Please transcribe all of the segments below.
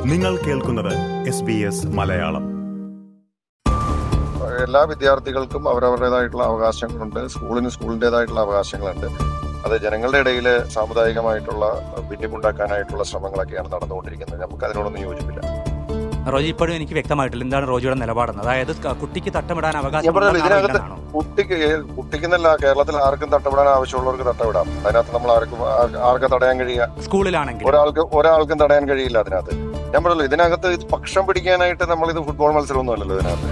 നിങ്ങൾ കേൾക്കുന്നത് S B S Malayalam എല്ലാ വിദ്യാർത്ഥികൾക്കും അവരവരുടേതായിട്ടുള്ള അവകാശങ്ങളുണ്ട് സ്കൂളിന് സ്കൂളിൻ്റെതായിട്ടുള്ള അവകാശങ്ങളുണ്ട് അത് ജനങ്ങളുടെ ഇടയിൽ സാമുദായികമായിട്ടുള്ള ഭിന്നിപ്പുണ്ടാക്കാനായിട്ടുള്ള ശ്രമങ്ങളൊക്കെയാണ് നടന്നുകൊണ്ടിരിക്കുന്നത് നമുക്ക് അതിനോടൊന്നും യോജിപ്പില്ല റോജി ഇപ്പോഴും എനിക്ക് വ്യക്തമായിട്ടില്ല എന്താണ് റോജിയുടെ നിലപാടെന്ന് അതായത് ക- കുട്ടിക്ക് തട്ടമിടാൻ ഞാൻ അവകാശം പറഞ്ഞല്ലോ, ഇതിനകത്ത് ഇല്ലെന്നാണോ കുട്ടിക്ക് കുട്ടിക്കെന്നല്ല കേരളത്തിൽ ആർക്കും തട്ടപ്പെടാൻ ആവശ്യമുള്ളവർക്ക് തട്ടവിടാം അതിനകത്ത് നമ്മൾ ആർക്കും ആ- ആർക്കും തടയാൻ കഴിയുക സ്കൂളിലാണെങ്കിൽ ഒരാൾക്ക് ഒരാൾക്കും തടയാൻ കഴിയില്ല അതിനകത്ത് ഞാൻ പറഞ്ഞല്ലോ ഇതിനകത്ത് ഇത് പക്ഷം പിടിക്കാനായിട്ട് നമ്മൾ ഇത് ഫുട്ബോൾ മത്സരമൊന്നും അല്ലല്ലോ ഇതിനകത്ത്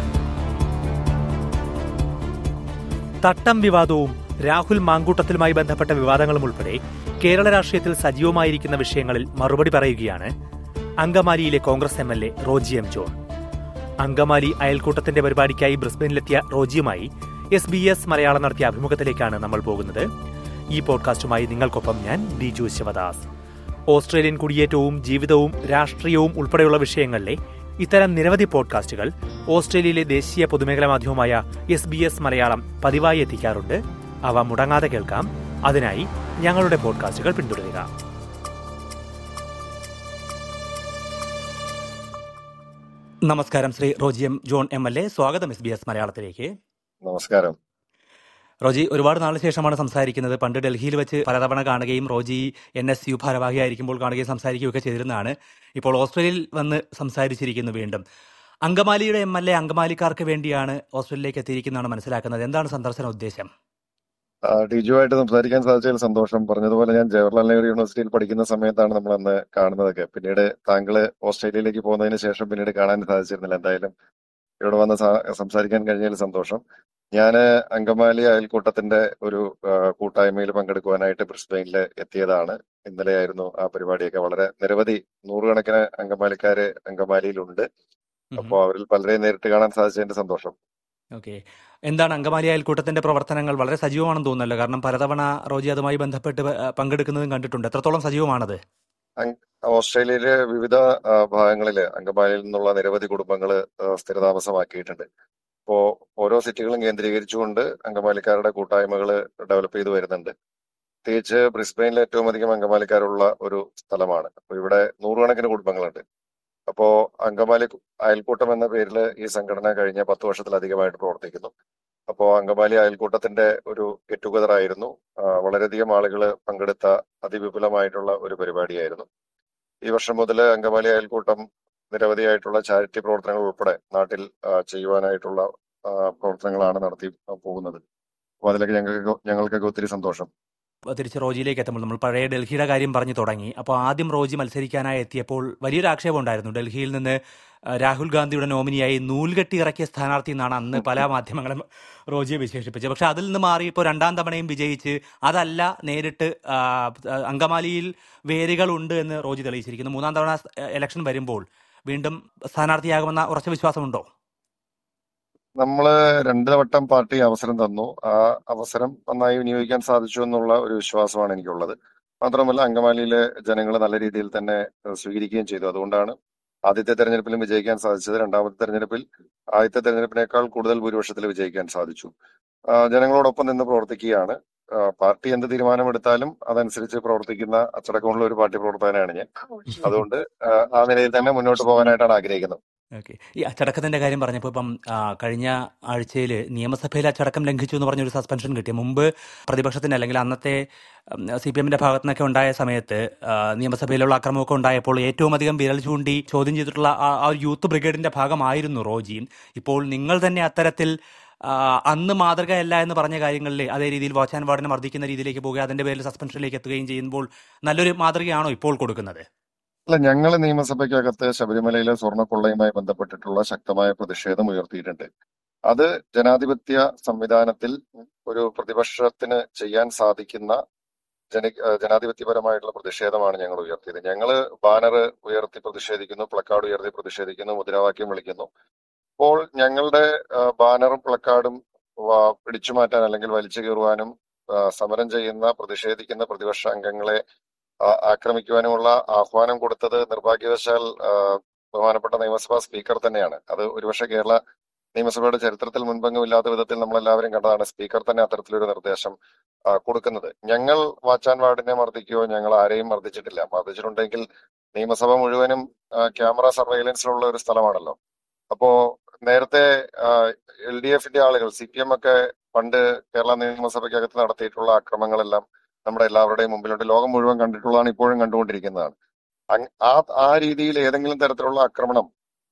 തട്ടം വിവാദവും രാഹുൽ മാങ്കൂട്ടത്തിലുമായി ബന്ധപ്പെട്ട വിവാദങ്ങളും ഉൾപ്പെടെ കേരള രാഷ്ട്രീയത്തിൽ സജീവമായിരിക്കുന്ന വിഷയങ്ങളിൽ മറുപടി പറയുകയാണ് അങ്കമാലിയിലെ congress M L A Roji M John Angamaly അയൽക്കൂട്ടത്തിന്റെ പരിപാടിക്കായി ബ്രിസ്ബനിലെത്തിയ റോജിയുമായി എസ് ബി എസ് മലയാളം നടത്തിയ അഭിമുഖത്തിലേക്കാണ് നമ്മൾ പോകുന്നത് ഈ പോഡ്കാസ്റ്റുമായി നിങ്ങൾക്കൊപ്പം ഞാൻ ഡിജു ശിവദാസ് ഓസ്ട്രേലിയൻ കുടിയേറ്റവും ജീവിതവും രാഷ്ട്രീയവും ഉൾപ്പെടെയുള്ള വിഷയങ്ങളിലെ ഇത്തരം നിരവധി പോഡ്കാസ്റ്റുകൾ ഓസ്ട്രേലിയയിലെ ദേശീയ പൊതുമേഖലാ മാധ്യമമായ എസ് ബി എസ് മലയാളം പതിവായി എത്തിക്കാറുണ്ട് അവ മുടങ്ങാതെ കേൾക്കാം അതിനായി ഞങ്ങളുടെ പോഡ്കാസ്റ്റുകൾ പിന്തുടരുക നമസ്കാരം Shri Roji M John M L A സ്വാഗതം എസ് ബി എസ് മലയാളത്തിലേക്ക് നമസ്കാരം റോജി ഒരുപാട് നാളിന് ശേഷമാണ് സംസാരിക്കുന്നത് പണ്ട് ഡൽഹിയിൽ വെച്ച് പലതവണ കാണുകയും റോജി എൻ എസ് യു ഭാരവാഹിയായിരിക്കുമ്പോൾ കാണുകയും സംസാരിക്കുകയൊക്കെ ചെയ്തിരുന്നതാണ് ഇപ്പോൾ ഓസ്ട്രേലിയയിൽ വന്ന് സംസാരിച്ചിരിക്കുന്നു വീണ്ടും അങ്കമാലിയുടെ എം എൽ എ അങ്കമാലിക്കാർക്ക് വേണ്ടിയാണ് ഓസ്ട്രേലിയയിലേക്ക് എത്തിയിരിക്കുന്നതാണ് മനസ്സിലാക്കുന്നത് എന്താണ് സന്ദർശന ഉദ്ദേശം ആ, ഡിജുവായിട്ട് സംസാരിക്കാൻ സാധിച്ചതിൽ സന്തോഷം പറഞ്ഞതുപോലെ ഞാൻ ജവഹർലാൽ നെഹ്റു യൂണിവേഴ്സിറ്റിയിൽ പഠിക്കുന്ന സമയത്താണ് നമ്മൾ അന്ന് കാണുന്നതൊക്കെ പിന്നീട് താങ്കള് ഓസ്ട്രേലിയയിലേക്ക് പോകുന്നതിന് ശേഷം പിന്നീട് കാണാൻ സാധിച്ചിരുന്നില്ല എന്തായാലും ഇവിടെ വന്ന് സാ- സംസാരിക്കാൻ കഴിഞ്ഞതിൽ സന്തോഷം ഞാൻ അങ്കമാലി അയൽക്കൂട്ടത്തിന്റെ ഒരു ആ, കൂട്ടായ്മയിൽ പങ്കെടുക്കുവാനായിട്ട് ബ്രിസ്ബെയിനിൽ എത്തിയതാണ് ഇന്നലെയായിരുന്നു ആ പരിപാടിയൊക്കെ വളരെ നിരവധി നൂറുകണക്കിന് അങ്കമാലിക്കാര് അങ്കമാലിയിലുണ്ട് അപ്പോൾ അവരിൽ പലരെയും നേരിട്ട് കാണാൻ സാധിച്ചതിന്റെ സന്തോഷം ഓക്കെ എന്താണ് അങ്കമാലി അയൽക്കൂട്ടത്തിന്റെ പ്രവർത്തനങ്ങൾ വളരെ സജീവമാണെന്ന് തോന്നുന്നല്ലോ കാരണം പലതവണ റോജി അതുമായി ബന്ധപ്പെട്ട് പ- പങ്കെടുക്കുന്നതും കണ്ടിട്ടുണ്ട് എത്രത്തോളം സജീവമാണത് ഓസ്ട്രേലിയയിലെ വിവിധ ആ, ഭാഗങ്ങളില് അങ്കമാലിയിൽ നിന്നുള്ള നിരവധി കുടുംബങ്ങൾ സ്ഥിരതാമസമാക്കിയിട്ടുണ്ട് ഇപ്പോ ഓരോ സിറ്റികളും കേന്ദ്രീകരിച്ചുകൊണ്ട് അങ്കമാലിക്കാരുടെ കൂട്ടായ്മകൾ ഡെവലപ്പ് ചെയ്തു വരുന്നുണ്ട് പ്രത്യേകിച്ച് ബ്രിസ്ബെയിനിൽ ഏറ്റവും അധികം അങ്കമാലിക്കാരുള്ള ഒരു സ്ഥലമാണ് അപ്പൊ ഇവിടെ നൂറുകണക്കിന് കുടുംബങ്ങളുണ്ട് അപ്പോ അങ്കമാലി അയൽക്കൂട്ടം എന്ന പേരിൽ ഈ സംഘടന കഴിഞ്ഞ പത്ത് വർഷത്തിലധികമായിട്ട് പ്രവർത്തിക്കുന്നു അപ്പോ അങ്കമാലി അയൽക്കൂട്ടത്തിന്റെ ഒരു ഗെറ്റ് ടുഗദർ ആയിരുന്നു ആ, വളരെയധികം ആളുകൾ പങ്കെടുത്ത അതിവിപുലമായിട്ടുള്ള ഒരു പരിപാടിയായിരുന്നു ഈ വർഷം മുതൽ അങ്കമാലി അയൽക്കൂട്ടം നിരവധിയായിട്ടുള്ള ചാരിറ്റി പ്രവർത്തനങ്ങൾ ഉൾപ്പെടെ നാട്ടിൽ ആ, ചെയ്യുവാനായിട്ടുള്ള ആ, പ്രവർത്തനങ്ങളാണ് നടത്തി പോകുന്നത് അപ്പോൾ അതിലൊക്കെ ഞങ്ങൾക്ക് ഞങ്ങൾക്കൊക്കെ ഒത്തിരി സന്തോഷം തിരിച്ച് റോജിയിലേക്ക് എത്തുമ്പോൾ നമ്മൾ പഴയ ഡൽഹിയുടെ കാര്യം പറഞ്ഞു തുടങ്ങി അപ്പോൾ ആദ്യം റോജി മത്സരിക്കാനായി എത്തിയപ്പോൾ വലിയൊരു ആക്ഷേപം ഉണ്ടായിരുന്നു ഡൽഹിയിൽ നിന്ന് ആ, രാഹുൽ ഗാന്ധിയുടെ നോമിനിയായി നൂൽകെട്ടി ഇറക്കിയ സ്ഥാനാർത്ഥി എന്നാണ് അന്ന് പല മാധ്യമങ്ങളും റോജിയെ വിശേഷിപ്പിച്ചത് പക്ഷെ അതിൽ നിന്ന് മാറി ഇപ്പോൾ രണ്ടാം തവണയും വിജയിച്ച് അതല്ല നേരിട്ട് ആ, അങ്കമാലിയിൽ വേരുകളുണ്ട് എന്ന് റോജി തെളിയിച്ചിരിക്കുന്നു മൂന്നാം തവണ ഇലക്ഷൻ വരുമ്പോൾ വീണ്ടും സ്ഥാനാർത്ഥിയാകുമെന്ന ഉറച്ച വിശ്വാസമുണ്ടോ നമ്മള് രണ്ട് വട്ടം പാർട്ടി അവസരം തന്നു ആ അവസരം നന്നായി വിനിയോഗിക്കാൻ സാധിച്ചു എന്നുള്ള ഒരു വിശ്വാസമാണ് എനിക്കുള്ളത് മാത്രമല്ല അങ്കമാലിയിലെ ജനങ്ങൾ നല്ല രീതിയിൽ തന്നെ ഏഹ്, സ്വീകരിക്കുകയും ചെയ്തു അതുകൊണ്ടാണ് ആദ്യത്തെ തെരഞ്ഞെടുപ്പിലും വിജയിക്കാൻ സാധിച്ചത് രണ്ടാമത്തെ തെരഞ്ഞെടുപ്പിൽ ആദ്യത്തെ തെരഞ്ഞെടുപ്പിനേക്കാൾ കൂടുതൽ ഭൂരിപക്ഷത്തിൽ വിജയിക്കാൻ സാധിച്ചു ആ, ജനങ്ങളോടൊപ്പം നിന്ന് പ്രവർത്തിക്കുകയാണ് ആ, പാർട്ടി എന്ത് തീരുമാനമെടുത്താലും അതനുസരിച്ച് പ്രവർത്തിക്കുന്ന അച്ചടക്കമുള്ള ഒരു പാർട്ടി പ്രവർത്തകനാണ് ഞാൻ അതുകൊണ്ട് ആ, ആ നിലയിൽ തന്നെ മുന്നോട്ട് പോകാനായിട്ടാണ് ആഗ്രഹിക്കുന്നത് ഓക്കെ ഈ അച്ചടക്കത്തിന്റെ കാര്യം പറഞ്ഞപ്പോൾ ഇപ്പം ആ, കഴിഞ്ഞ ആഴ്ചയിൽ നിയമസഭയിൽ അച്ചടക്കം ലംഘിച്ചു എന്ന് പറഞ്ഞൊരു സസ്പെൻഷൻ കിട്ടി മുമ്പ് പ്രതിപക്ഷത്തിന്റെ അല്ലെങ്കിൽ അന്നത്തെ സി പി എമ്മിന്റെ ഭാഗത്തു നിന്നൊക്കെ ഉണ്ടായ സമയത്ത് ആ, നിയമസഭയിലുള്ള അക്രമമൊക്കെ ഉണ്ടായപ്പോൾ ഏറ്റവും അധികം വിരൽ ചൂണ്ടി ചോദ്യം ചെയ്തിട്ടുള്ള ആ ആ ഒരു യൂത്ത് ബ്രിഗേഡിന്റെ ഭാഗമായിരുന്നു റോജിയും ഇപ്പോൾ നിങ്ങൾ തന്നെ അത്തരത്തിൽ ആ, അന്ന് മാതൃകയല്ല എന്ന് പറഞ്ഞ കാര്യങ്ങളിൽ അതേ രീതിയിൽ വാച്ച് ആൻഡ് വാർഡിനെ മർദ്ദിക്കുന്ന രീതിയിലേക്ക് പോവുക അതിന്റെ പേരിൽ സസ്പെൻഷനിലേക്ക് എത്തുകയും ചെയ്യുമ്പോൾ നല്ലൊരു മാതൃകയാണോ ഇപ്പോൾ കൊടുക്കുന്നത് അല്ല ഞങ്ങൾ നിയമസഭയ്ക്കകത്ത് ശബരിമലയിലെ സ്വർണ്ണക്കൊള്ളയുമായി ബന്ധപ്പെട്ടിട്ടുള്ള ശക്തമായ പ്രതിഷേധം ഉയർത്തിയിട്ടുണ്ട് അത് ജനാധിപത്യ സംവിധാനത്തിൽ ഒരു പ്രതിപക്ഷത്തിന് ചെയ്യാൻ സാധിക്കുന്ന ജന ഏഹ് ജനാധിപത്യപരമായിട്ടുള്ള പ്രതിഷേധമാണ് ഞങ്ങൾ ഉയർത്തിയത് ഞങ്ങൾ ബാനർ ഉയർത്തി പ്രതിഷേധിക്കുന്നു പ്ലക്കാർഡ് ഉയർത്തി പ്രതിഷേധിക്കുന്നു മുദ്രാവാക്യം വിളിക്കുന്നു അപ്പോൾ ഞങ്ങളുടെ ഏഹ് ബാനറും പ്ലക്കാർഡും വ- പിടിച്ചു മാറ്റാൻ അല്ലെങ്കിൽ വലിച്ചു കീറുവാനും ആ, സമരം ചെയ്യുന്ന പ്രതിഷേധിക്കുന്ന പ്രതിപക്ഷ അംഗങ്ങളെ ആ, ആക്രമിക്കുവാനുമുള്ള ആഹ്വാനം കൊടുത്തത് നിർഭാഗ്യവശാൽ ആ, ബഹുമാനപ്പെട്ട നിയമസഭാ സ്പീക്കർ തന്നെയാണ് അത് ഒരുപക്ഷെ കേരള നിയമസഭയുടെ ചരിത്രത്തിൽ മുൻപെങ്ങും ഇല്ലാത്ത വിധത്തിൽ നമ്മൾ എല്ലാവരും കണ്ടതാണ് സ്പീക്കർ തന്നെ അത്തരത്തിലൊരു നിർദ്ദേശം ആ, കൊടുക്കുന്നത് ഞങ്ങൾ വാച്ച് ആൻഡ് വാർഡിനെ മർദ്ദിക്കുകയോ ഞങ്ങൾ ആരെയും മർദ്ദിച്ചിട്ടില്ല മർദ്ദിച്ചിട്ടുണ്ടെങ്കിൽ നിയമസഭ മുഴുവനും ആ, ക്യാമറ സർവൈലൻസിലുള്ള ഒരു സ്ഥലമാണല്ലോ അപ്പോ നേരത്തെ എൽ ഡി എഫിന്റെ ആളുകൾ സി പി എം ഒക്കെ പണ്ട് കേരള നിയമസഭയ്ക്കകത്ത് നടത്തിയിട്ടുള്ള അക്രമങ്ങളെല്ലാം നമ്മുടെ എല്ലാവരുടെയും മുമ്പിലുണ്ട് ലോകം മുഴുവൻ കണ്ടിട്ടുള്ളതാണ് ഇപ്പോഴും കണ്ടുകൊണ്ടിരിക്കുന്നതാണ് അങ്- ആ ആ രീതിയിൽ ഏതെങ്കിലും തരത്തിലുള്ള ആക്രമണം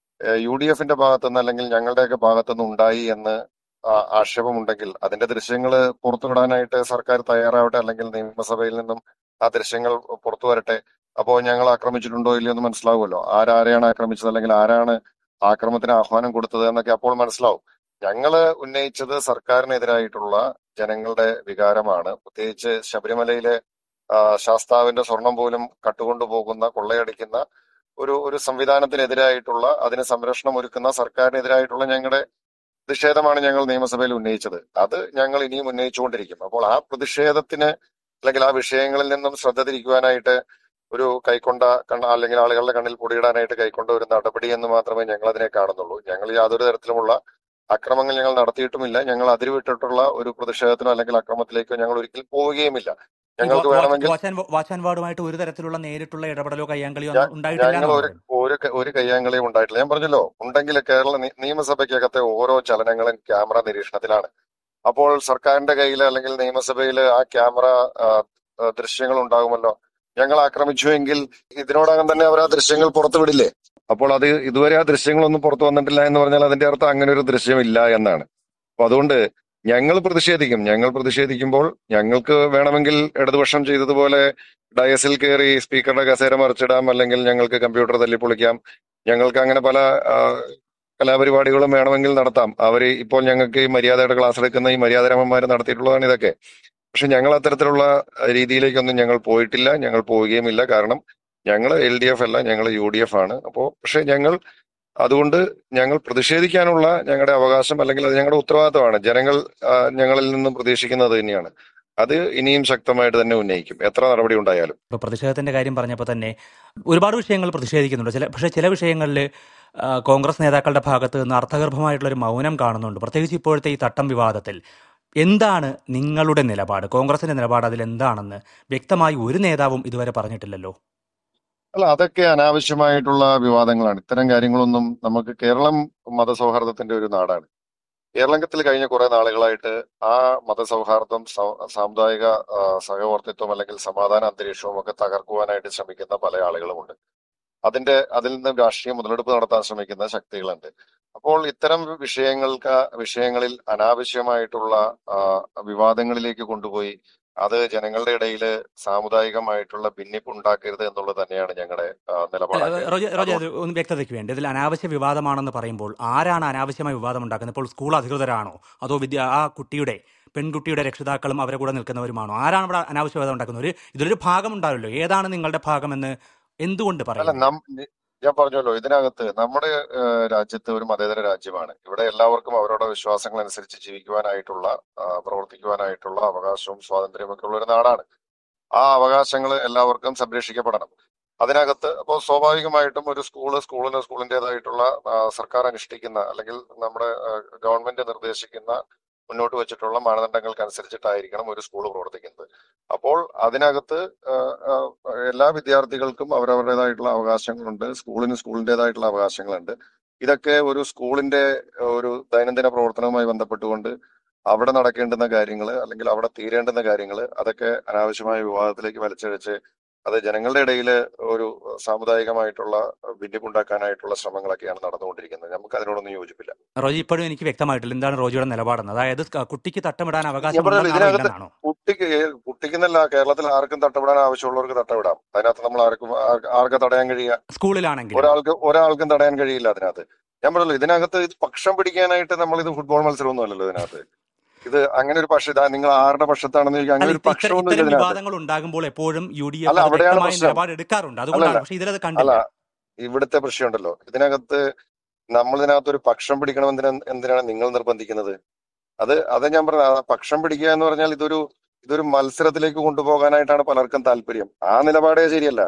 യു ഡി എഫിന്റെ ഭാഗത്തുനിന്ന് അല്ലെങ്കിൽ ഞങ്ങളുടെയൊക്കെ ഭാഗത്തുനിന്ന് ഉണ്ടായി എന്ന് ആ- ആക്ഷേപമുണ്ടെങ്കിൽ അതിന്റെ ദൃശ്യങ്ങൾ പുറത്തുവിടാനായിട്ട് സർക്കാർ തയ്യാറാവട്ടെ അല്ലെങ്കിൽ നിയമസഭയിൽ നിന്നും ആ ദൃശ്യങ്ങൾ പുറത്തു വരട്ടെ അപ്പോ ഞങ്ങൾ ആക്രമിച്ചിട്ടുണ്ടോ ഇല്ലയോ എന്ന് മനസ്സിലാവുമല്ലോ ആരാരെയാണ് ആക്രമിച്ചത് അല്ലെങ്കിൽ ആരാണ് ആക്രമണത്തിന് ആഹ്വാനം കൊടുത്തത് എന്നൊക്കെ അപ്പോൾ മനസ്സിലാവും ഞങ്ങള് ഉന്നയിച്ചത് സർക്കാരിനെതിരായിട്ടുള്ള ജനങ്ങളുടെ വികാരമാണ് പ്രത്യേകിച്ച് ശബരിമലയിലെ ആ, ശാസ്താവിന്റെ സ്വർണം പോലും കട്ടുകൊണ്ടുപോകുന്ന കൊള്ളയടിക്കുന്ന ഒരു ഒരു സംവിധാനത്തിനെതിരായിട്ടുള്ള അതിന് സംരക്ഷണം ഒരുക്കുന്ന സർക്കാരിനെതിരായിട്ടുള്ള ഞങ്ങളുടെ പ്രതിഷേധമാണ് ഞങ്ങൾ നിയമസഭയിൽ ഉന്നയിച്ചത് അത് ഞങ്ങൾ ഇനിയും ഉന്നയിച്ചുകൊണ്ടിരിക്കും അപ്പോൾ ആ പ്രതിഷേധത്തിന് അല്ലെങ്കിൽ ആ വിഷയങ്ങളിൽ നിന്നും ശ്രദ്ധ തിരിക്കുവാനായിട്ട് ഒരു കൈക്കൊണ്ട കണ്ണ അല്ലെങ്കിൽ ആളുകളുടെ കണ്ണിൽ പൊടിയിടാനായിട്ട് കൈക്കൊണ്ട ഒരു നടപടി എന്ന് മാത്രമേ ഞങ്ങൾ അതിനെ കാണുന്നുള്ളൂ ഞങ്ങൾ യാതൊരു തരത്തിലുമുള്ള അക്രമങ്ങൾ ഞങ്ങൾ നടത്തിയിട്ടുമില്ല ഞങ്ങൾ അതിരുവിട്ടിട്ടുള്ള ഒരു പ്രതിഷേധത്തിനോ അല്ലെങ്കിൽ അക്രമത്തിലേക്കോ ഞങ്ങൾ ഒരിക്കലും പോവുകയുമില്ല ഈ ഞങ്ങൾക്ക് വാ- വേണമെങ്കിൽ വാച്ച് ആൻഡ് വാച്ച് ആൻഡ് വാർഡുമായിട്ട് ഒരു തരത്തിലുള്ള നേരിട്ടുള്ള ഇടപെടലോ കയ്യാങ്കളിയോ ഞ- ഒന്നും ഉണ്ടായിട്ടില്ല ഞങ്ങൾ എന്നാണ് ഒരു പറയുന്നത് ഒരു ക- ഒരു കയ്യാങ്കളിയും ഉണ്ടായിട്ടില്ല ഞാൻ പറഞ്ഞല്ലോ ഉണ്ടെങ്കിൽ കേരള നി- നിയമസഭയ്ക്കകത്തെ ഓരോ ചലനങ്ങളും ക്യാമറ നിരീക്ഷണത്തിലാണ് അപ്പോൾ സർക്കാരിന്റെ കയ്യിൽ അല്ലെങ്കിൽ നിയമസഭയിൽ ആ ക്യാമറ ആ, ആ, ദൃശ്യങ്ങൾ ഉണ്ടാകുമല്ലോ ഞങ്ങൾ ആക്രമിച്ചുവെങ്കിൽ ഇതിനോടകം തന്നെ അവർ ആ ദൃശ്യങ്ങൾ പുറത്തുവിടില്ലേ അപ്പോൾ അത് ഇതുവരെ ആ ദൃശ്യങ്ങളൊന്നും പുറത്തു വന്നിട്ടില്ല എന്ന് പറഞ്ഞാൽ അതിന്റെ അർത്ഥം അങ്ങനെ ഒരു ദൃശ്യമില്ല എന്നാണ് അപ്പൊ അതുകൊണ്ട് ഞങ്ങൾ പ്രതിഷേധിക്കും ഞങ്ങൾ പ്രതിഷേധിക്കുമ്പോൾ ഞങ്ങൾക്ക് വേണമെങ്കിൽ ഇടതുപക്ഷം ചെയ്തതുപോലെ ഡയസിൽ കയറി സ്പീക്കറുടെ കസേര മറിച്ചിടാം അല്ലെങ്കിൽ ഞങ്ങൾക്ക് കമ്പ്യൂട്ടർ തല്ലിപ്പൊളിക്കാം ഞങ്ങൾക്ക് അങ്ങനെ പല ആ, കലാപരിപാടികളും വേണമെങ്കിൽ നടത്താം അവര് ഇപ്പോൾ ഞങ്ങൾക്ക് ഈ മര്യാദയുടെ ക്ലാസ് എടുക്കുന്ന ഈ മര്യാദരാമന്മാർ നടത്തിയിട്ടുള്ളതാണ് ഇതൊക്കെ പക്ഷെ ഞങ്ങൾ അത്തരത്തിലുള്ള രീതിയിലേക്കൊന്നും ഞങ്ങൾ പോയിട്ടില്ല ഞങ്ങൾ പോവുകയുമില്ല കാരണം ഞങ്ങൾ എൽ ഡി എഫ് അല്ല ഞങ്ങൾ യു ഡി എഫ് ആണ് അപ്പോ പക്ഷെ ഞങ്ങൾ അതുകൊണ്ട് ഞങ്ങൾ പ്രതിഷേധിക്കാനുള്ള ഞങ്ങളുടെ അവകാശം അല്ലെങ്കിൽ അത് ഞങ്ങളുടെ ഉത്തരവാദിത്തമാണ് ജനങ്ങൾ ആ, ഞങ്ങളിൽ നിന്നും പ്രതീക്ഷിക്കുന്നത് തന്നെയാണ് അത് ഇനിയും ശക്തമായിട്ട് തന്നെ ഉന്നയിക്കും എത്ര നടപടി ഉണ്ടായാലും ഇപ്പൊ പ്രതിഷേധത്തിന്റെ കാര്യം പറഞ്ഞപ്പോൾ തന്നെ ഒരുപാട് വിഷയങ്ങൾ പ്രതിഷേധിക്കുന്നുണ്ട് ചില പക്ഷേ ചില വിഷയങ്ങളിൽ കോൺഗ്രസ് നേതാക്കളുടെ ഭാഗത്ത് നിന്ന് അർത്ഥഗർഭമായിട്ടുള്ള ഒരു മൗനം കാണുന്നുണ്ട് പ്രത്യേകിച്ച് ഇപ്പോഴത്തെ ഈ തട്ടം വിവാദത്തിൽ എന്താണ് നിങ്ങളുടെ നിലപാട് കോൺഗ്രസിന്റെ നിലപാട് അതിൽ എന്താണെന്ന് വ്യക്തമായി ഒരു നേതാവും ഇതുവരെ പറഞ്ഞിട്ടില്ലല്ലോ അല്ല അതൊക്കെ അനാവശ്യമായിട്ടുള്ള വിവാദങ്ങളാണ് ഇത്തരം കാര്യങ്ങളൊന്നും നമുക്ക് കേരളം മതസൗഹാർദ്ദത്തിന്റെ ഒരു നാടാണ് കേരളത്തിൽ കഴിഞ്ഞ കുറെ നാളുകളായിട്ട് ആ മതസൗഹാർദ്ദം സൗ- സാമുദായിക ആ, സഹവർത്തിത്വം അല്ലെങ്കിൽ സമാധാന അന്തരീക്ഷവും ഒക്കെ തകർക്കുവാനായിട്ട് ശ്രമിക്കുന്ന പല ആളുകളുമുണ്ട് അതിന്റെ അതിൽ നിന്ന് രാഷ്ട്രീയ മുതലെടുപ്പ് നടത്താൻ ശ്രമിക്കുന്ന ശക്തികളുണ്ട് അപ്പോൾ ഇത്തരം വിഷയങ്ങൾക്ക് വിഷയങ്ങളിൽ അനാവശ്യമായിട്ടുള്ള ആ, വിവാദങ്ങളിലേക്ക് കൊണ്ടുപോയി അത് ജനങ്ങളുടെ ഇടയിൽ സാമുദായികമായിട്ടുള്ള ഭിന്നിപ്പ് ഉണ്ടാക്കരുത് എന്നുള്ളത് തന്നെയാണ് ഞങ്ങളുടെ ആ, നിലപാടൊക്കെ റോജ റോജ അതുകൊണ്ട് അത് ഒന്ന് വ്യക്തതയ്ക്ക് വേണ്ടി ഇതിൽ അനാവശ്യ വിവാദമാണെന്ന് പറയുമ്പോൾ ആരാണ് അനാവശ്യമായ വിവാദം ഉണ്ടാക്കുന്നത് ഇപ്പോൾ സ്കൂൾ അധികൃതരാണോ അതോ വിദ്യ ആ കുട്ടിയുടെ പെൺകുട്ടിയുടെ രക്ഷിതാക്കളും അവരെ കൂടെ നിൽക്കുന്നവരുമാണോ ആരാണ് ഇവിടെ അനാവശ്യ വിവാദം ഉണ്ടാക്കുന്നത് ഒരു ഇതിലൊരു ഭാഗം ഉണ്ടാവില്ലോ ഏതാണ് നിങ്ങളുടെ ഭാഗമെന്ന് എന്തുകൊണ്ട് അല്ല പറയുന്നു നം ഞാൻ പറഞ്ഞല്ലോ ഇതിനകത്ത് നമ്മുടെ ഏഹ്, രാജ്യത്ത് ഒരു മതേതര രാജ്യമാണ് ഇവിടെ എല്ലാവർക്കും അവരുടെ വിശ്വാസങ്ങൾ അനുസരിച്ച് ജീവിക്കുവാനായിട്ടുള്ള ആ, പ്രവർത്തിക്കുവാനായിട്ടുള്ള അവകാശവും സ്വാതന്ത്ര്യവും ഒക്കെ ഉള്ള ഒരു നാടാണ് ആ അവകാശങ്ങൾ എല്ലാവർക്കും സംരക്ഷിക്കപ്പെടണം അതിനകത്ത് അപ്പോൾ സ്വാഭാവികമായിട്ടും ഒരു സ്കൂള് സ്കൂളിന് സ്കൂളിൻ്റെതായിട്ടുള്ള ആ, സർക്കാർ അനുഷ്ഠിക്കുന്ന അല്ലെങ്കിൽ നമ്മുടെ ആ, ഗവൺമെന്റ് നിർദ്ദേശിക്കുന്ന മുന്നോട്ട് വെച്ചിട്ടുള്ള മാനദണ്ഡങ്ങൾക്കനുസരിച്ചിട്ടായിരിക്കണം ഒരു സ്കൂൾ പ്രവർത്തിക്കുന്നത് അപ്പോൾ അതിനകത്ത് ആ, ആ, എല്ലാ വിദ്യാർത്ഥികൾക്കും അവരവരുടേതായിട്ടുള്ള അവകാശങ്ങളുണ്ട് സ്കൂളിന് സ്കൂളിൻ്റെതായിട്ടുള്ള അവകാശങ്ങളുണ്ട് ഇതൊക്കെ ഒരു സ്കൂളിന്റെ ഒരു ദൈനംദിന പ്രവർത്തനവുമായി ബന്ധപ്പെട്ടുകൊണ്ട് അവിടെ നടക്കേണ്ടുന്ന കാര്യങ്ങൾ അല്ലെങ്കിൽ അവിടെ തീരേണ്ടുന്ന കാര്യങ്ങൾ അതൊക്കെ അനാവശ്യമായ വിവാദത്തിലേക്ക് വലിച്ചഴിച്ച് അത് ജനങ്ങളുടെ ഇടയിൽ ഒരു സാമുദായികമായിട്ടുള്ള ഭിന്നിപ്പുണ്ടാക്കാനായിട്ടുള്ള ശ്രമങ്ങളൊക്കെയാണ് നടന്നുകൊണ്ടിരിക്കുന്നത് നമുക്ക് അതിനോടൊന്നും യോജിപ്പില്ല റോജി ഇപ്പോഴും എനിക്ക് വ്യക്തമായിട്ടില്ല എന്താണ് റോജിയുടെ നിലപാടെന്ന് അതായത് ക- കുട്ടിക്ക് തട്ടമിടാൻ ഞാൻ അവകാശം പറഞ്ഞല്ലോ ഉണ്ടെന്നാണോ ഇതിനകത്ത് ഇല്ലെന്നാണോ കുട്ടിക്ക് കുട്ടിക്കെന്നല്ല കേരളത്തിൽ ആർക്കും തട്ടവിടാൻ ആവശ്യമുള്ളവർക്ക് തട്ടവിടാം അതിനകത്ത് നമ്മൾ ആർക്കും ആർക്ക് ആർക്കാ തടയാൻ കഴിയുക സ്കൂളിലാണെങ്കിലും ഒരാൾക്ക് ഒരാൾക്കും തടയാൻ കഴിയില്ല അതിനകത്ത് ഞാൻ പറഞ്ഞല്ലോ ഇതിനകത്ത് ഇത് പക്ഷം പിടിക്കാനായിട്ട് നമ്മൾ ഇത് ഫുട്ബോൾ മത്സരമൊന്നും അല്ലല്ലോ ഇതിനകത്ത് ഇത് അങ്ങനെ ഒരു പക്ഷം ഇതാ നിങ്ങൾ ആരുടെ പക്ഷത്താണെന്ന് ചോദിക്കുക അല്ല അങ്ങനെ ഒരു ഇത്ത- ഇത്തരം പക്ഷമൊന്നും ഇല്ല ഇത്തരം ഇതിനകത്ത് വിവാദങ്ങൾ ഉണ്ടാകുമ്പോൾ എപ്പോഴും യു ഡി അല്ല എഫ് അത് അവിടെയാണ് വ്യക്തമായ പ്രശ്നം നിലപാട് എടുക്കാറുണ്ട് അതുകൊണ്ടാണ് അല്ലല്ല പക്ഷെ ഇതിലത് അല്ല കണ്ടില്ല ഇവിടുത്തെ പ്രശ്നമുണ്ടല്ലോ ഇതിനകത്ത് നമ്മൾ ഇതിനകത്ത് ഒരു പക്ഷം പിടിക്കണം എന്തിനാ എന്തിനാണ് നിങ്ങൾ നിർബന്ധിക്കുന്നത് അത് അത് ഞാൻ പറഞ്ഞ ആ പക്ഷം പിടിക്കുക എന്ന് പറഞ്ഞാൽ ഇതൊരു ഇതൊരു മത്സരത്തിലേക്ക് കൊണ്ടുപോകാനായിട്ടാണ് പലർക്കും താല്പര്യം ആ നിലപാടേ ശരിയല്ല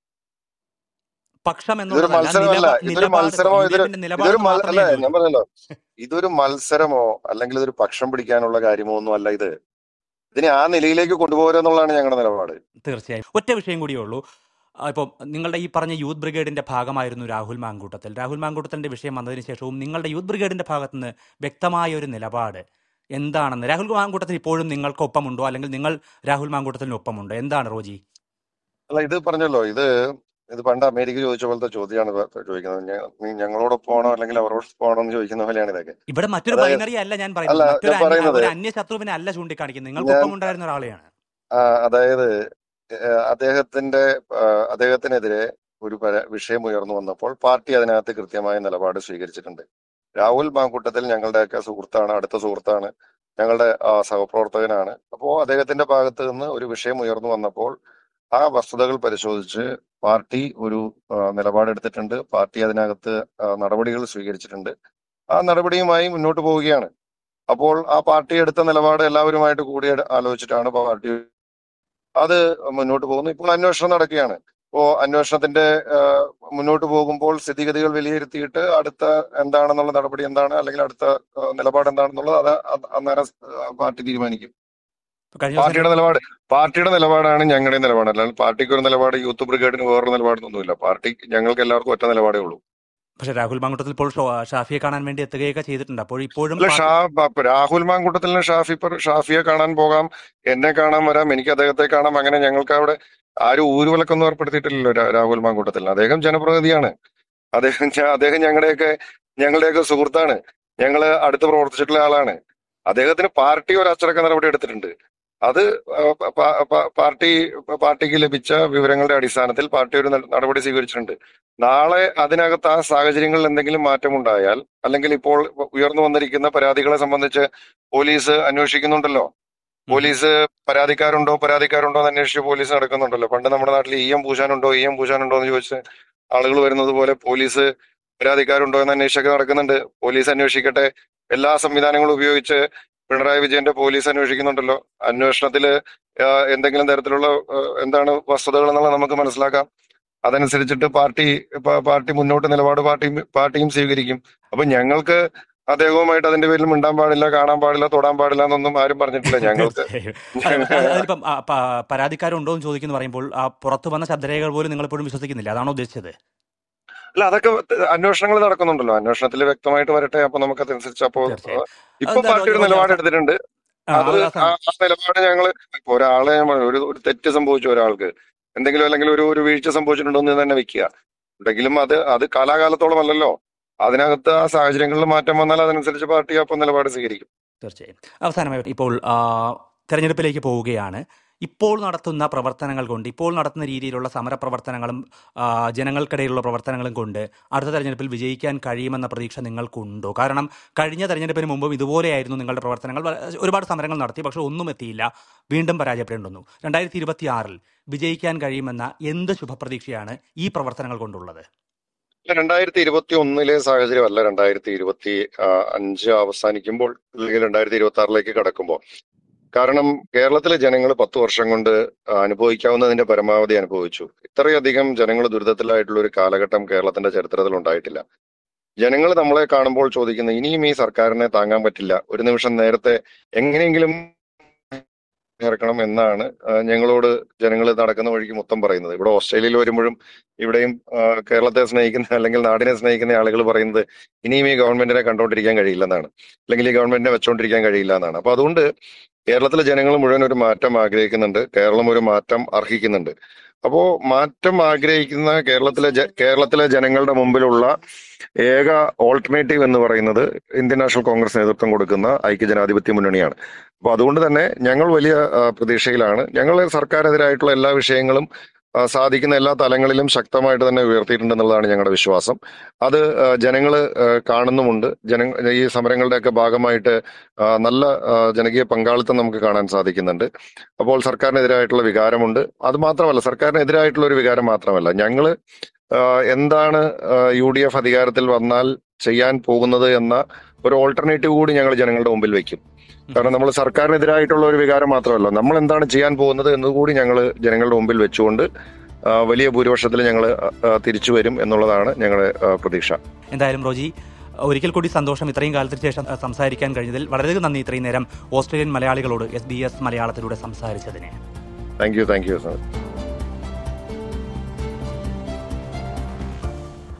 പക്ഷം ഇതൊരു എന്നുള്ളതല്ല മത്സരമല്ല നിലപാ ഇതൊരു നിലപാട് മത്സരമോ യു ഡി ഇതൊരു എഫിന്റെ നിലപാട് ഇതൊരു മൽ- മാത്രമേ അല്ല ഞാൻ ഞാൻ ചോദിക്കൂ പറഞ്ഞല്ലോ ഇതൊരു മത്സരമോ അല്ലെങ്കിൽ ഇതൊരു പക്ഷം പിടിക്കാനുള്ള കാര്യമോ ഒന്നും അല്ല ഇത് ഇതിനെ ആ നിലയിലേക്ക് കൊണ്ടുപോകുക എന്നുള്ളതാണ് ഞങ്ങളുടെ നിലപാട് തീർച്ചയായും ഒറ്റ വിഷയം കൂടിയേ ഉള്ളൂ ഇപ്പോൾ നിങ്ങളുടെ ഈ പറഞ്ഞ യൂത്ത് ബ്രിഗേഡിന്റെ ഭാഗമായിരുന്നു രാഹുൽ മാങ്കൂട്ടത്തിൽ രാഹുൽ മാങ്കൂട്ടത്തിന്റെ വിഷയം വന്നതിന് ശേഷവും നിങ്ങളുടെ യൂത്ത് ബ്രിഗേഡിന്റെ ഭാഗത്തുനിന്ന് വ്യക്തമായ ഒരു നിലപാട് എന്താണെന്ന് രാഹുൽ മാങ്കൂട്ടത്തിൽ ഇപ്പോഴും നിങ്ങൾക്കൊപ്പമുണ്ടോ അല്ലെങ്കിൽ നിങ്ങൾ രാഹുൽ മാങ്കൂട്ടത്തിനൊപ്പമുണ്ടോ എന്താണ് റോജി അല്ല ഇത് പറഞ്ഞല്ലോ ഇത് ഇത് പണ്ട് അമേരിക്ക ചോദിച്ച പോലത്തെ ചോദ്യമാണ് ഇപ്പൊ ചോദിക്കുന്നത് ഞ- നീ ഞങ്ങളോടൊപ്പമാണോ അല്ലെങ്കിൽ അവരോടൊപ്പമാണോ എന്ന് ചോദിക്കുന്ന പോലെയാണ് ഇതൊക്കെ ഇവിടെ മറ്റൊരു അതായത് ബൈനറി അല്ല ഞാൻ പറയുന്നത് അല്ല, മറ്റൊരു ഞാൻ അന്യ- പറയുന്നത് ഒരു അന്യ ശത്രുവിനെ അല്ല ചൂണ്ടിക്കാണിക്കുന്നത് നിങ്ങൾക്കൊപ്പം ഉണ്ടായിരുന്ന ഒരാളെയാണ് ആ, അതായത് ഏഹ്, അദ്ദേഹത്തിന്റെ ആ, അദ്ദേഹത്തിനെതിരെ ഒരു പര- വിഷയം ഉയർന്നു വന്നപ്പോൾ പാർട്ടി അതിനകത്ത് കൃത്യമായ നിലപാട് സ്വീകരിച്ചിട്ടുണ്ട് രാഹുൽ മാങ്കൂട്ടത്തിൽ ഞങ്ങളുടെയൊക്കെ സുഹൃത്താണ് അടുത്ത സുഹൃത്താണ് ഞങ്ങളുടെ ആ, സഹപ്രവർത്തകനാണ് അപ്പോ അദ്ദേഹത്തിന്റെ ഭാഗത്ത് നിന്ന് ഒരു വിഷയം ഉയർന്നു വന്നപ്പോൾ ആ വസ്തുതകൾ പരിശോധിച്ച് പാർട്ടി ഒരു ആ, നിലപാടെടുത്തിട്ടുണ്ട് പാർട്ടി അതിനകത്ത് ആ, നടപടികൾ സ്വീകരിച്ചിട്ടുണ്ട് ആ നടപടിയുമായി മുന്നോട്ട് പോവുകയാണ് അപ്പോൾ ആ പാർട്ടി എടുത്ത നിലപാട് എല്ലാവരുമായിട്ട് കൂടി ആലോചിച്ചിട്ടാണ് പാർട്ടി അത് മുന്നോട്ട് പോകുന്നു ഇപ്പോൾ അന്വേഷണം നടക്കുകയാണ് ഇപ്പോ അന്വേഷണത്തിന്റെ ആ, മുന്നോട്ട് പോകുമ്പോൾ സ്ഥിതിഗതികൾ വിലയിരുത്തിയിട്ട് അടുത്ത എന്താണെന്നുള്ള നടപടി എന്താണ് അല്ലെങ്കിൽ അടുത്ത ആ, നിലപാട് എന്താണെന്നുള്ളത് അത് അ- അന്നേരം ആ, പാർട്ടി തീരുമാനിക്കും കഴിഞ്ഞ ദിവസം പാർട്ടിയുടെ നിലപാട് പാർട്ടിയുടെ നിലപാടാണ് ഞങ്ങളുടെ നിലപാട് അല്ലാണ്ട് പാർട്ടിക്ക് ഒരു നിലപാട് യൂത്ത് ബ്രിഗേഡിന് വേറൊരു നിലപാടൊന്നുമില്ല പാർട്ടി ഞങ്ങൾക്ക് എല്ലാവർക്കും ഒറ്റ നിലപാടേ ഉള്ളൂ പക്ഷെ രാഹുൽ മാങ്കൂട്ടത്തിൽ ഇപ്പോൾ ഷോ- ഷാഫിയെ കാണാൻ വേണ്ടി എത്തുകയൊക്കെ ചെയ്തിട്ടുണ്ട് അപ്പോൾ ഇപ്പോഴും അല്ല പാർട്ടി- ഷാ പ- രാഹുൽ മാങ്കൂട്ടത്തിന് ഷാഫി പർ- ഷാഫിയെ കാണാൻ പോകാം എന്നെ കാണാൻ വരാം എനിക്ക് അദ്ദേഹത്തെ കാണാം അങ്ങനെ ഞങ്ങൾക്ക് അവിടെ ആരും ഊരുവിലക്കൊന്നും ഏർപ്പെടുത്തിയിട്ടില്ലല്ലോ രാ- രാഹുൽ മാങ്കൂട്ടത്തിൽ അദ്ദേഹം ജനപ്രതിനിധിയാണ് അദ്ദേഹം ഞ- അദ്ദേഹം ഞങ്ങളുടെയൊക്കെ ഞങ്ങളുടെയൊക്കെ സുഹൃത്താണ് ഞങ്ങള് അടുത്ത് പ്രവർത്തിച്ചിട്ടുള്ള ആളാണ് അദ്ദേഹത്തിന് പാർട്ടി ഒരു അച്ചടക്ക നടപടി എടുത്തിട്ടുണ്ട് അത് ആ, പ- പ- പ- പാർട്ടി പാർട്ടിക്ക് ലഭിച്ച വിവരങ്ങളുടെ അടിസ്ഥാനത്തിൽ പാർട്ടി ഒരു ന- നടപടി സ്വീകരിച്ചിട്ടുണ്ട് നാളെ അതിനകത്ത് ആ സാഹചര്യങ്ങളിൽ എന്തെങ്കിലും മാറ്റമുണ്ടായാൽ അല്ലെങ്കിൽ ഇപ്പോൾ ഉയർന്നു വന്നിരിക്കുന്ന പരാതികളെ സംബന്ധിച്ച് പോലീസ് അന്വേഷിക്കുന്നുണ്ടല്ലോ പോലീസ് പരാതിക്കാരുണ്ടോ പരാതിക്കാരുണ്ടോ എന്ന് അന്വേഷിച്ച് പോലീസ് നടക്കുന്നുണ്ടല്ലോ പണ്ട് നമ്മുടെ നാട്ടിൽ ഇ എം പൂശാനുണ്ടോ ഇ എം പൂശാനുണ്ടോ എന്ന് ചോദിച്ച് ആളുകൾ വരുന്നത് പോലെ പോലീസ് പരാതിക്കാരുണ്ടോ എന്ന് അന്വേഷിച്ചൊക്കെ നടക്കുന്നുണ്ട് പോലീസ് അന്വേഷിക്കട്ടെ എല്ലാ സംവിധാനങ്ങളും ഉപയോഗിച്ച് പിണറായി വിജയന്റെ പോലീസ് അന്വേഷിക്കുന്നുണ്ടല്ലോ അന്വേഷണത്തില് ആ, എന്തെങ്കിലും തരത്തിലുള്ള ആ, എന്താണ് വസ്തുതകൾ എന്നുള്ളത് നമുക്ക് മനസ്സിലാക്കാം അതനുസരിച്ചിട്ട് പാർട്ടി പ- പാർട്ടി മുന്നോട്ട് നിലപാട് പാർട്ടി പാർട്ടിയും സ്വീകരിക്കും അപ്പൊ ഞങ്ങൾക്ക് അദ്ദേഹവുമായിട്ട് അതിന്റെ പേരിൽ മിണ്ടാൻ പാടില്ല കാണാൻ പാടില്ല തൊടാൻ പാടില്ല എന്നൊന്നും ആരും പറഞ്ഞിട്ടില്ല ഞങ്ങൾക്ക് തീർച്ചയായും. അത് അതിലിപ്പം ആ, പ- പരാതിക്കാരുണ്ടോ എന്ന് ചോദിക്കുന്നു പറയുമ്പോൾ ആ പുറത്തു വന്ന ശബ്ദരേഖകൾ പോലും നിങ്ങൾ ഇപ്പോഴും വിശ്വസിക്കുന്നില്ല അതാണോ ഉദ്ദേശിച്ചത് അല്ല അതൊക്കെ അന്വേഷണങ്ങൾ നടക്കുന്നുണ്ടല്ലോ അന്വേഷണത്തിൽ വ്യക്തമായിട്ട് വരട്ടെ അപ്പൊ നമുക്ക് അതനുസരിച്ച് അപ്പോ തീർച്ചയായും. ഇപ്പൊ എന്താ പാർട്ടി ഒരു റോജി നിലപാട് അവസാനം- എടുത്തിട്ടുണ്ട് ആ, അത് അവസാനം ആ ആ നിലപാട് ഞങ്ങള് ഇപ്പൊ ഒരാളെ ഞാൻ പറഞ്ഞു, ഒരു ഒരു തെറ്റ് സംഭവിച്ചു ഒരാൾക്ക് എന്തെങ്കിലും അല്ലെങ്കിൽ ഒരു ഒരു വീഴ്ച സംഭവിച്ചിട്ടുണ്ടോ എന്ന് തന്നെ വെക്കുക ഉണ്ടെങ്കിലും അത് അത് കാലാകാലത്തോളം അല്ലല്ലോ അതിനകത്ത് ആ സാഹചര്യങ്ങളിൽ മാറ്റം വന്നാൽ അതനുസരിച്ച് പാർട്ടി അപ്പം നിലപാട് സ്വീകരിക്കും തീർച്ചയായും അവസാനമായി ഇപ്പോൾ ആ, തെരഞ്ഞെടുപ്പിലേക്ക് പോവുകയാണ് ഇപ്പോൾ നടത്തുന്ന പ്രവർത്തനങ്ങൾ കൊണ്ട് ഇപ്പോൾ നടത്തുന്ന രീതിയിലുള്ള സമരപ്രവർത്തനങ്ങളും ആ, ജനങ്ങൾക്കിടയിലുള്ള പ്രവർത്തനങ്ങളും കൊണ്ട് അടുത്ത തെരഞ്ഞെടുപ്പിൽ വിജയിക്കാൻ കഴിയുമെന്ന പ്രതീക്ഷ നിങ്ങൾക്കുണ്ടോ കാരണം കഴിഞ്ഞ തെരഞ്ഞെടുപ്പിന് മുമ്പും ഇതുപോലെയായിരുന്നു നിങ്ങളുടെ പ്രവർത്തനങ്ങൾ വ- ഒരുപാട് സമരങ്ങൾ നടത്തി പക്ഷെ ഒന്നും എത്തിയില്ല വീണ്ടും പരാജയപ്പെടേണ്ടി വന്നു രണ്ടായിരത്തി ഇരുപത്തി ആറിൽ വിജയിക്കാൻ കഴിയുമെന്ന എന്ത് ശുഭപ്രതീക്ഷയാണ് ഈ പ്രവർത്തനങ്ങൾ കൊണ്ടുള്ളത് രണ്ടായിരത്തി ഇരുപത്തി ഒന്നിലെ സാഹചര്യമല്ല രണ്ടായിരത്തി ഇരുപത്തി ആ, അഞ്ച് അവസാനിക്കുമ്പോൾ അല്ലെങ്കിൽ രണ്ടായിരത്തി ഇരുപത്തി ആറിലേക്ക് കടക്കുമ്പോൾ കാരണം കേരളത്തിലെ ജനങ്ങൾ പത്ത് വർഷം കൊണ്ട് അനുഭവിക്കാവുന്നതിന്റെ പരമാവധി അനുഭവിച്ചു ഇത്രയധികം ജനങ്ങൾ ദുരിതത്തിലായിട്ടുള്ള ഒരു കാലഘട്ടം കേരളത്തിന്റെ ചരിത്രത്തിൽ ഉണ്ടായിട്ടില്ല ജനങ്ങൾ നമ്മളെ കാണുമ്പോൾ ചോദിക്കുന്ന ഇനിയും ഈ സർക്കാരിനെ താങ്ങാൻ പറ്റില്ല ഒരു നിമിഷം നേരത്തെ എങ്ങനെയെങ്കിലും ഇറക്കണം എന്നാണ് ആ, ഞങ്ങളോട് ജനങ്ങൾ നടക്കുന്ന വഴിക്ക് മൊത്തം പറയുന്നത് ഇവിടെ ഓസ്ട്രേലിയയിൽ വരുമ്പോഴും ഇവിടെയും ആ, കേരളത്തെ സ്നേഹിക്കുന്ന അല്ലെങ്കിൽ നാടിനെ സ്നേഹിക്കുന്ന ആളുകൾ പറയുന്നത് ഇനിയും ഈ ഗവൺമെന്റിനെ കണ്ടോണ്ടിരിക്കാൻ കഴിയില്ലെന്നാണ് അല്ലെങ്കിൽ ഈ ഗവൺമെന്റിനെ വെച്ചോണ്ടിരിക്കാൻ കഴിയില്ല എന്നാണ് അപ്പൊ അതുകൊണ്ട് കേരളത്തിലെ ജനങ്ങൾ മുഴുവൻ ഒരു മാറ്റം ആഗ്രഹിക്കുന്നുണ്ട് കേരളം ഒരു മാറ്റം അർഹിക്കുന്നുണ്ട് അപ്പോ മാറ്റം ആഗ്രഹിക്കുന്ന കേരളത്തിലെ ജ- കേരളത്തിലെ ജനങ്ങളുടെ മുമ്പിലുള്ള ഏക ഓൾട്ടർനേറ്റീവ് എന്ന് പറയുന്നത് ഇന്ത്യൻ നാഷണൽ കോൺഗ്രസ് നേതൃത്വം കൊടുക്കുന്ന ഐക്യജനാധിപത്യ മുന്നണിയാണ് അപ്പൊ അതുകൊണ്ട് തന്നെ ഞങ്ങൾ വലിയ ആ, പ്രതീക്ഷയിലാണ് ഞങ്ങൾ സർക്കാരെതിരായിട്ടുള്ള എല്ലാ വിഷയങ്ങളും ആ, സാധിക്കുന്ന എല്ലാ തലങ്ങളിലും ശക്തമായിട്ട് തന്നെ ഉയർത്തിയിട്ടുണ്ടെന്നുള്ളതാണ് ഞങ്ങളുടെ വിശ്വാസം അത് ആ, ജനങ്ങള് ആ, കാണുന്നുമുണ്ട് ജന ഈ സമരങ്ങളുടെയൊക്കെ ഭാഗമായിട്ട് ആ, നല്ല ആ, ജനകീയ പങ്കാളിത്തം നമുക്ക് കാണാൻ സാധിക്കുന്നുണ്ട് അപ്പോൾ സർക്കാരിനെതിരായിട്ടുള്ള വികാരമുണ്ട് അത് മാത്രമല്ല സർക്കാരിനെതിരായിട്ടുള്ള ഒരു വികാരം മാത്രമല്ല ഞങ്ങള് ആ, എന്താണ് യു ഡി എഫ് അധികാരത്തിൽ വന്നാൽ ചെയ്യാൻ പോകുന്നത് എന്ന ഒരു ഓൾട്ടർനേറ്റീവ് കൂടി ഞങ്ങൾ ജനങ്ങളുടെ മുമ്പിൽ വെക്കും കാരണം നമ്മൾ സർക്കാരിനെതിരായിട്ടുള്ള ഒരു വികാരം മാത്രമല്ല നമ്മൾ എന്താണ് ചെയ്യാൻ പോകുന്നത് എന്നുകൂടി ഞങ്ങൾ ജനങ്ങളുടെ മുമ്പിൽ വെച്ചുകൊണ്ട് ആ, വലിയ ഭൂരിപക്ഷത്തിൽ ഞങ്ങൾ തിരിച്ചു വരും എന്നുള്ളതാണ് ഞങ്ങളുടെ ആ, പ്രതീക്ഷ എന്തായാലും റോജി ഒരിക്കൽ കൂടി സന്തോഷം ഇത്രയും കാലത്തിന് ശേഷം അഹ്, സംസാരിക്കാൻ കഴിഞ്ഞതിൽ വളരെയധികം നന്ദി ഇത്രയും നേരം ഓസ്ട്രേലിയൻ മലയാളികളോട് എസ് ബി എസ് മലയാളത്തിലൂടെ സംസാരിച്ചതിന് thank you thank you sir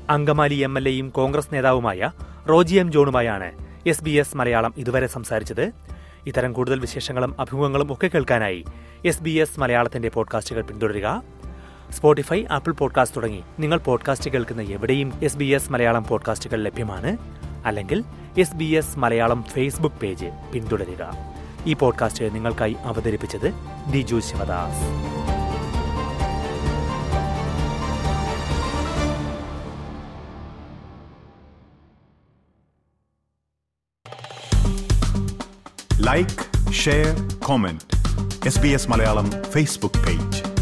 Angamaly M L എയും കോൺഗ്രസ് നേതാവുമായ റോജി എം ജോണുമായാണ് എസ് ബി എസ് മലയാളം ഇതുവരെ സംസാരിച്ചത് ഇത്തരം കൂടുതൽ വിശേഷങ്ങളും അഭിമുഖങ്ങളും ഒക്കെ കേൾക്കാനായി എസ് ബി എസ് മലയാളത്തിന്റെ പോഡ്കാസ്റ്റുകൾ പിന്തുടരുക സ്പോട്ടിഫൈ ആപ്പിൾ പോഡ്കാസ്റ്റ് തുടങ്ങി നിങ്ങൾ പോഡ്കാസ്റ്റ് കേൾക്കുന്ന എവിടെയും എസ് ബി എസ് മലയാളം പോഡ്കാസ്റ്റുകൾ ലഭ്യമാണ് അല്ലെങ്കിൽ S B S Malayalam Facebook page പിന്തുടരുക ഈ പോഡ്കാസ്റ്റ് നിങ്ങൾക്കായി അവതരിപ്പിച്ചത് Diju Sivadas like share comment S B S Malayalam Facebook page